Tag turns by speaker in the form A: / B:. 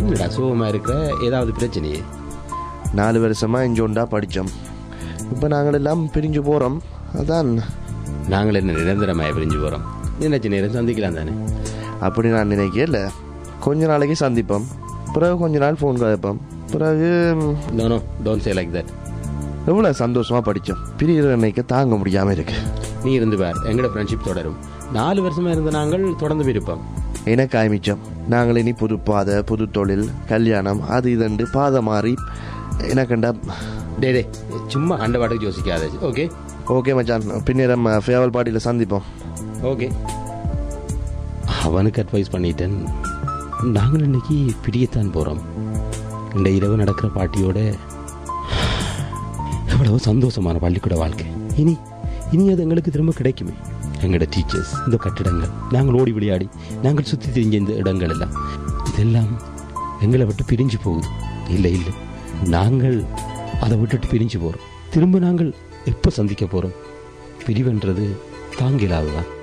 A: என்னடா சோகமா இருக்கிற ஏதாவது பிரச்சனையே
B: நாலு வருஷமாக இஞ்சோண்டா படித்தோம் இப்போ நாங்கள் எல்லாம் பிரிஞ்சு போகிறோம் அதான்
A: நாங்கள் என்ன நிரந்தரமாக பிரிஞ்சு போகிறோம் நினைச்ச நேரம் சந்திக்கலாம் தானே
B: அப்படி நான் நினைக்கல கொஞ்ச நாளைக்கு சந்திப்போம் பிறகு கொஞ்ச நாள் ஃபோன் கதைப்போம் பிறகு
A: no no don't say like that
B: எவ்வளோ சந்தோஷமாக படித்தோம் பிரிகிற அன்னைக்கு தாங்க முடியாமல் இருக்கு
A: நீ இருந்து பார் எங்களோட ஃப்ரெண்ட்ஷிப் தொடரும் நாலு வருஷமா இருந்த நாங்கள் தொடர்ந்து இருப்போம்
B: எனக்கு ஆரம்பித்தோம் நாங்கள் இனி புது பாதை புது தொழில் கல்யாணம் அது இதுண்டு பாதை மாறி எனக்கண்டா
A: டே டே சும்மா கண்ட பாட்டுக்கு யோசிக்காத ஓகே
B: ஓகே மச்சான் பின்னேரம் ஃபேவல் பார்ட்டியில் சந்திப்போம்
A: ஓகே அவனுக்கு அட்வைஸ் பண்ணிட்டேன் நாங்கள் இன்னைக்கு பிரியத்தான் போகிறோம் இந்த இரவு நடக்கிற பாட்டியோட எவ்வளவு சந்தோஷமான பள்ளிக்கூட வாழ்க்கை இனி இனி அது எங்களுக்கு திரும்ப கிடைக்குமே எங்களோட டீச்சர்ஸ் இந்த கட்டிடங்கள் நாங்கள் ஓடி விளையாடி நாங்கள் சுற்றி திரிஞ்ச இந்த இடங்கள் எல்லாம் இதெல்லாம் எங்களை விட்டு பிரிஞ்சு போகுது இல்லை இல்லை நாங்கள் அதை விட்டுட்டு பிரிஞ்சு போகிறோம் திரும்ப நாங்கள் எப்போ சந்திக்க போகிறோம் பிரிவுன்றது தாங்கிலாதுதான்